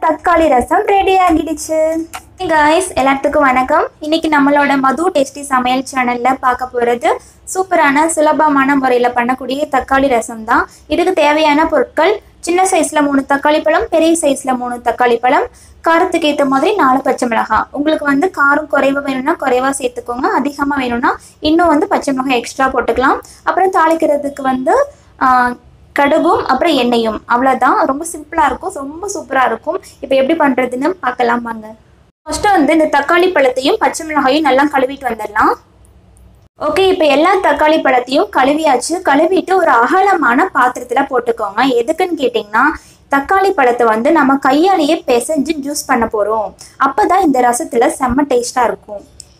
தக்காளி ரசம் ரெடி ஆகிடுச்சு காய்ஸ் எல்லாத்துக்கும் வணக்கம் இன்னைக்கு நம்மளோட மது டேஸ்டி சமையல் சேனல்ல பார்க்க போறது சூப்பரான சுலபமான முறையில் பண்ணக்கூடிய தக்காளி ரசம் தான் இதுக்கு தேவையான பொருட்கள் சின்ன சைஸ்ல மூணு தக்காளி பழம் பெரிய சைஸ்ல மூணு தக்காளி பழம் காரத்துக்கு ஏற்ற மாதிரி நாலு பச்சை மிளகாய் உங்களுக்கு வந்து காரம் குறைவா வேணும்னா குறைவா சேர்த்துக்கோங்க அதிகமாக வேணும்னா இன்னும் வந்து பச்சை மிளகாய் எக்ஸ்ட்ரா போட்டுக்கலாம் அப்புறம் தாளிக்கிறதுக்கு வந்து ஆஹ், கடுகும் அப்புறம் எண்ணெயும் அவ்வளோதான் ரொம்ப சிம்பிளாக இருக்கும் ரொம்ப சூப்பராக இருக்கும் இப்போ எப்படி பண்ணுறதுன்னு பார்க்கலாம் வாங்க ஃபஸ்ட்டு வந்து இந்த தக்காளி பழத்தையும் பச்சை மிளகாயும் நல்லா கழுவிட்டு வந்துடலாம் ஓகே இப்போ எல்லா தக்காளி பழத்தையும் கழுவியாச்சு கழுவிட்டு ஒரு அகலமான பாத்திரத்தில் போட்டுக்கோங்க எதுக்குன்னு கேட்டிங்கன்னா தக்காளி பழத்தை வந்து நம்ம கையாலேயே பிசைஞ்சு ஜூஸ் பண்ண போகிறோம் அப்போ தான் இந்த ரசத்தில் செம்ம டேஸ்ட்டாக இருக்கும்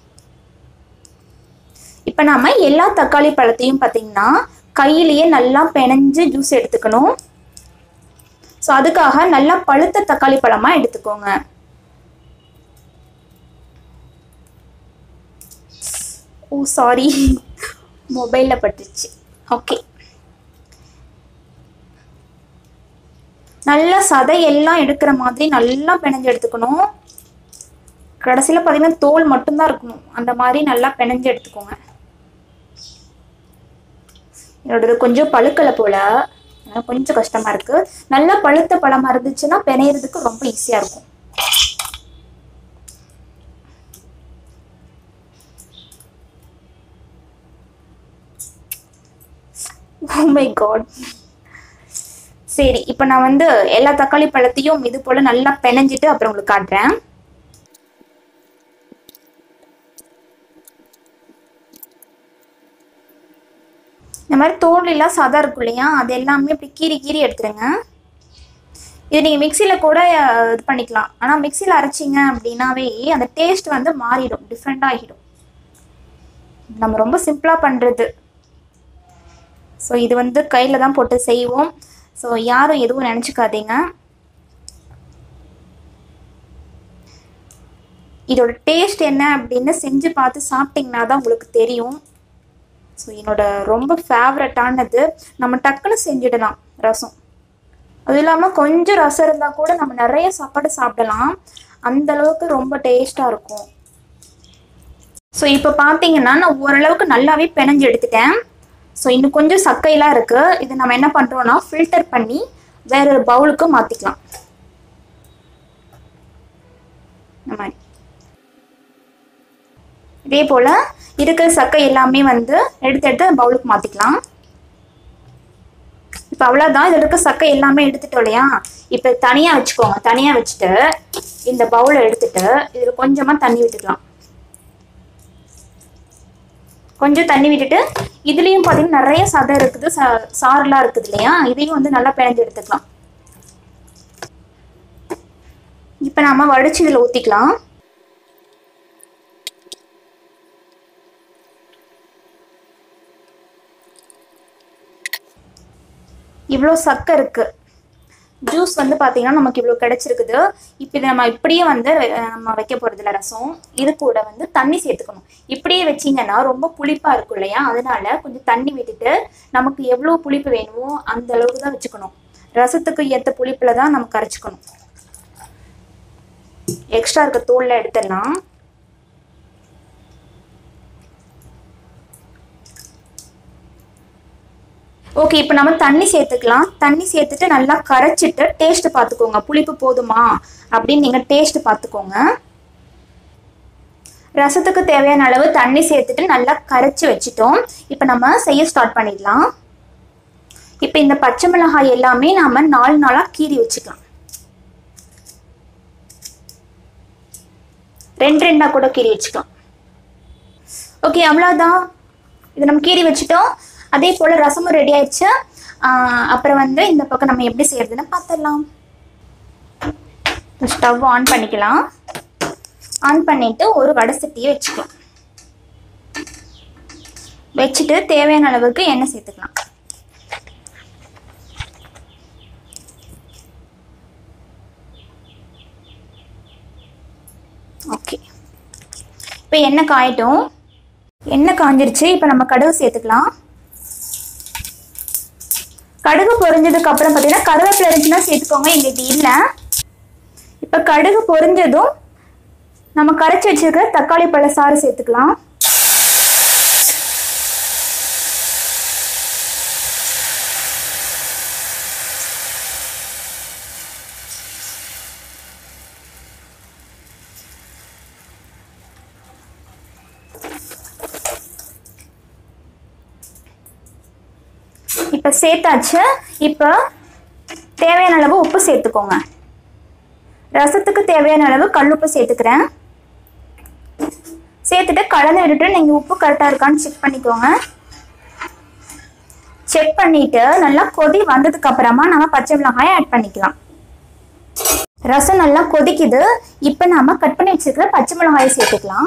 இப்போ நாம எல்லா தக்காளி பழத்தையும் பார்த்தீங்கன்னா கையிலேயே நல்லா பிணைஞ்சு ஜூஸ் எடுத்துக்கணும் ஸோ அதுக்காக நல்லா பழுத்த தக்காளி பழமாக எடுத்துக்கோங்க ஓ சாரி மொபைலில் பட்டுச்சு ஓகே நல்லா சதை எல்லாம் எடுக்கிற மாதிரி நல்லா பிணைஞ்சு எடுத்துக்கணும் கடைசியில் பார்த்தீங்கன்னா தோல் மட்டும்தான் இருக்கணும் அந்த மாதிரி நல்லா பிணைஞ்சு எடுத்துக்கோங்க என்னோடது கொஞ்சம் பழுக்கலை போல அதனால கொஞ்சம் கஷ்டமா இருக்கு நல்லா பழுத்த பழமா இருந்துச்சுன்னா பிணையறதுக்கு ரொம்ப ஈஸியா இருக்கும் ஓ மை காட் சரி இப்போ நான் வந்து எல்லா தக்காளி பழத்தையும் இது போல நல்லா பிணைஞ்சிட்டு அப்புறம் உங்களுக்கு காட்டுறேன் இந்த மாதிரி தோல் எல்லாம் சதம் இருக்கும் இல்லையா அது எல்லாமே இப்படி கீறி கீறி எடுத்துருங்க இது நீங்கள் மிக்சியில் கூட அஹ், இது பண்ணிக்கலாம் ஆனால் மிக்சியில் அரைச்சிங்க அப்படின்னாவே அந்த டேஸ்ட் வந்து மாறிடும் டிஃப்ரெண்ட் ஆகிடும் நம்ம ரொம்ப சிம்பிளாக பண்ணுறது ஸோ இது வந்து கையில் தான் போட்டு செய்வோம் ஸோ யாரும் எதுவும் நினச்சிக்காதீங்க இதோட டேஸ்ட் என்ன அப்படின்னு செஞ்சு பார்த்து சாப்பிட்டீங்கன்னா தான் உங்களுக்கு தெரியும் ஸோ என்னோட ரொம்ப ஃபேவரட்டானது நம்ம டக்குன்னு செஞ்சிடலாம் ரசம் அதுவும் இல்லாமல் கொஞ்சம் ரசம் இருந்தால் கூட நம்ம நிறைய சாப்பாடு சாப்பிடலாம் அந்த அளவுக்கு ரொம்ப டேஸ்ட்டாக இருக்கும் ஸோ இப்போ பார்த்தீங்கன்னா நான் ஓரளவுக்கு நல்லாவே பிணைஞ்சு எடுத்துட்டேன் ஸோ இன்னும் கொஞ்சம் சக்கையெல்லாம் இருக்குது இது நம்ம என்ன பண்ணுறோம்னா ஃபில்டர் பண்ணி வேற ஒரு பவுலுக்கு மாற்றிக்கலாம் இந்த மாதிரி இதே போல் இருக்கிற சக்கை எல்லாமே வந்து எடுத்து எடுத்து பவுலுக்கு மாற்றிக்கலாம் இப்போ அவ்வளோதான் இதில் இருக்க சக்கை எல்லாமே எடுத்துட்டோம் இல்லையா இப்போ தனியாக வச்சுக்கோங்க தனியாக வச்சுட்டு இந்த பவுலை எடுத்துட்டு இதில் கொஞ்சமாக தண்ணி விட்டுக்கலாம் கொஞ்சம் தண்ணி விட்டுட்டு இதுலேயும் பார்த்தீங்கன்னா நிறைய சதை இருக்குது ச சாறுலாம் இருக்குது இல்லையா இதையும் வந்து நல்லா பிணைஞ்சு எடுத்துக்கலாம் இப்போ நாம வடிச்சு இதில் ஊற்றிக்கலாம் இவ்வளோ சக்கை இருக்கு ஜூஸ் வந்து பார்த்தீங்கன்னா நமக்கு இவ்வளோ கிடைச்சிருக்குது இப்போ இதை நம்ம இப்படியே வந்து அஹ், நம்ம வைக்க போகிறதில்ல ரசம் இது கூட வந்து தண்ணி சேர்த்துக்கணும் இப்படியே வச்சீங்கன்னா ரொம்ப புளிப்பாக இருக்கும் இல்லையா அதனால கொஞ்சம் தண்ணி விட்டுட்டு நமக்கு எவ்வளோ புளிப்பு வேணுமோ அந்த அளவுக்கு தான் வச்சுக்கணும் ரசத்துக்கு ஏற்ற புளிப்பில் தான் நம்ம கரைச்சிக்கணும் எக்ஸ்ட்ரா இருக்க தோலில் எடுத்துடலாம் ஓகே இப்போ நம்ம தண்ணி சேர்த்துக்கலாம் தண்ணி சேர்த்துட்டு நல்லா கரைச்சிட்டு டேஸ்ட் பார்த்துக்கோங்க புளிப்பு போதுமா அப்படின்னு நீங்கள் டேஸ்ட் பார்த்துக்கோங்க ரசத்துக்கு தேவையான அளவு தண்ணி சேர்த்துட்டு நல்லா கரைச்சி வச்சிட்டோம் இப்போ நம்ம செய்ய ஸ்டார்ட் பண்ணிடலாம் இப்போ இந்த பச்சை மிளகாய் எல்லாமே நாம நாலு நாளாக கீறி வச்சுக்கலாம் ரெண்டு ரெண்டா கூட கீறி வச்சுக்கலாம் ஓகே அவ்வளோதான் இது நம்ம கீறி வச்சுட்டோம் அதே போல் ரசமும் ரெடி ஆயிடுச்சு ஆஹ் அப்புறம் வந்து இந்த பக்கம் நம்ம எப்படி செய்யறதுன்னு பார்த்துடலாம் ஸ்டவ் ஆன் பண்ணிக்கலாம் ஆன் பண்ணிட்டு ஒரு வடை சட்டியை வச்சுக்கலாம் வச்சுட்டு தேவையான அளவுக்கு எண்ணெய் சேர்த்துக்கலாம் ஓகே இப்போ எண்ணெய் காயட்டும் எண்ணெய் காஞ்சிருச்சு இப்போ நம்ம கடுகு சேர்த்துக்கலாம் கடுகு பொரிஞ்சதுக்கு அப்புறம் பார்த்தீங்கன்னா கருவேப்பிலை இருந்துச்சுன்னா சேர்த்துக்கோங்க எங்களுக்கு இல்லை இப்போ கடுகு பொரிஞ்சதும் நம்ம கரைச்சி வச்சிருக்கிற தக்காளி பழ சாறு சேர்த்துக்கலாம் இப்போ சேர்த்தாச்சு இப்போ தேவையான அளவு உப்பு சேர்த்துக்கோங்க ரசத்துக்கு தேவையான அளவு கல்லுப்பு சேர்த்துக்கிறேன் சேர்த்துட்டு கலந்து விட்டுட்டு நீங்கள் உப்பு கரெக்டாக இருக்கான்னு செக் பண்ணிக்கோங்க செக் பண்ணிட்டு நல்லா கொதி வந்ததுக்கு அப்புறமா நம்ம பச்சை மிளகாயை ஆட் பண்ணிக்கலாம் ரசம் நல்லா கொதிக்குது இப்போ நாம கட் பண்ணி வச்சிருக்கிற பச்சை மிளகாயை சேர்த்துக்கலாம்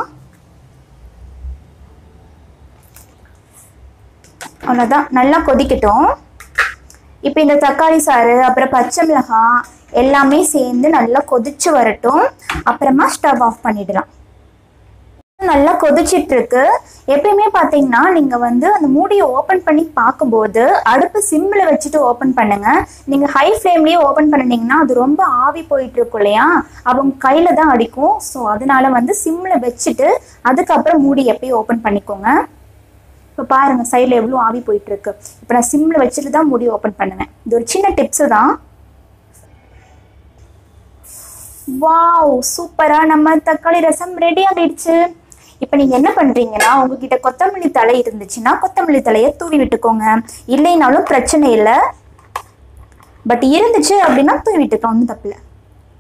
அவ்வளோதான் நல்லா கொதிக்கட்டும் இப்போ இந்த தக்காளி சாறு அப்புறம் பச்சை மிளகாய் எல்லாமே சேர்ந்து நல்லா கொதிச்சு வரட்டும் அப்புறமா ஸ்டவ் ஆஃப் பண்ணிடலாம் நல்லா கொதிச்சிட்டு இருக்கு எப்பயுமே பார்த்தீங்கன்னா நீங்கள் வந்து அந்த மூடியை ஓப்பன் பண்ணி பார்க்கும்போது அடுப்பு சிம்மில் வச்சுட்டு ஓப்பன் பண்ணுங்க நீங்கள் ஹை ஃப்ளேம்லேயே ஓப்பன் பண்ணினீங்கன்னா அது ரொம்ப ஆவி போயிட்டு இருக்கும் இல்லையா அவங்க கையில் தான் அடிக்கும் ஸோ அதனால வந்து சிம்மில் வச்சுட்டு அதுக்கப்புறம் மூடி எப்பயும் ஓப்பன் பண்ணிக்கோங்க இப்போ பாருங்க சைடில் எவ்வளோ ஆவி போயிட்டு இருக்கு இப்போ நான் சிம்மில் வச்சுட்டு தான் மூடி ஓப்பன் பண்ணுவேன் இது ஒரு சின்ன டிப்ஸு தான் வாவ் சூப்பரா நம்ம தக்காளி ரசம் ரெடி ஆகிடுச்சு இப்போ நீங்க என்ன பண்றீங்கன்னா உங்ககிட்ட கொத்தமல்லி தழை இருந்துச்சுன்னா கொத்தமல்லி தலையை தூவி விட்டுக்கோங்க இல்லைனாலும் பிரச்சனை இல்லை பட் இருந்துச்சு அப்படின்னா தூவி விட்டுக்கலாம் ஒன்றும் தப்பு இல்லை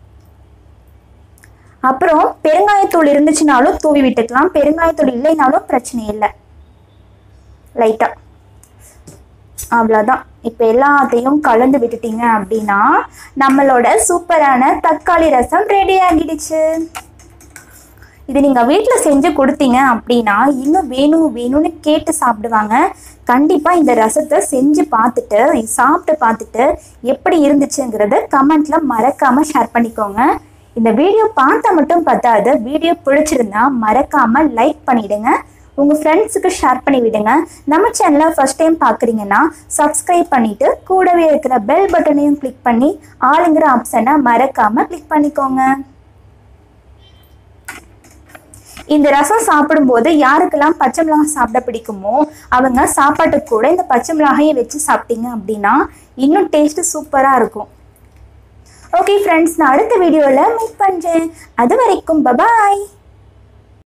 அப்புறம் பெருங்காயத்தூள் இருந்துச்சுனாலும் தூவி விட்டுக்கலாம் பெருங்காயத்தூள் இல்லைனாலும் பிரச்சனை இல்லை லைட்டா அவ்வளோதான் இப்போ எல்லாத்தையும் கலந்து விட்டுட்டீங்க அப்படின்னா நம்மளோட சூப்பரான தக்காளி ரசம் ரெடி ஆகிடுச்சு இது நீங்கள் வீட்டில் செஞ்சு கொடுத்தீங்க அப்படின்னா இன்னும் வேணும் வேணும்னு கேட்டு சாப்பிடுவாங்க கண்டிப்பாக இந்த ரசத்தை செஞ்சு பார்த்துட்டு சாப்பிட்டு பார்த்துட்டு எப்படி இருந்துச்சுங்கிறத கமெண்ட்ல மறக்காமல் ஷேர் பண்ணிக்கோங்க இந்த வீடியோ பார்த்தா மட்டும் பத்தாது வீடியோ பிடிச்சிருந்தா மறக்காமல் லைக் பண்ணிடுங்க உங்கள் ஃப்ரெண்ட்ஸுக்கு ஷேர் பண்ணி விடுங்க நம்ம சேனலை ஃபர்ஸ்ட் டைம் பார்க்குறீங்கன்னா சப்ஸ்கிரைப் பண்ணிட்டு கூடவே இருக்கிற பெல் பட்டனையும் கிளிக் பண்ணி ஆளுங்கிற ஆப்ஷனை மறக்காமல் கிளிக் பண்ணிக்கோங்க இந்த ரசம் சாப்பிடும்போது யாருக்கெல்லாம் பச்சை மிளகாய் சாப்பிட பிடிக்குமோ அவங்க சாப்பாட்டுக்கு கூட இந்த பச்சை மிளகாயை வச்சு சாப்பிட்டீங்க அப்படின்னா இன்னும் டேஸ்ட் சூப்பராக இருக்கும் ஓகே ஃப்ரெண்ட்ஸ் நான் அடுத்த வீடியோவில் மீட் பண்ணுறேன் அது வரைக்கும் பபாய்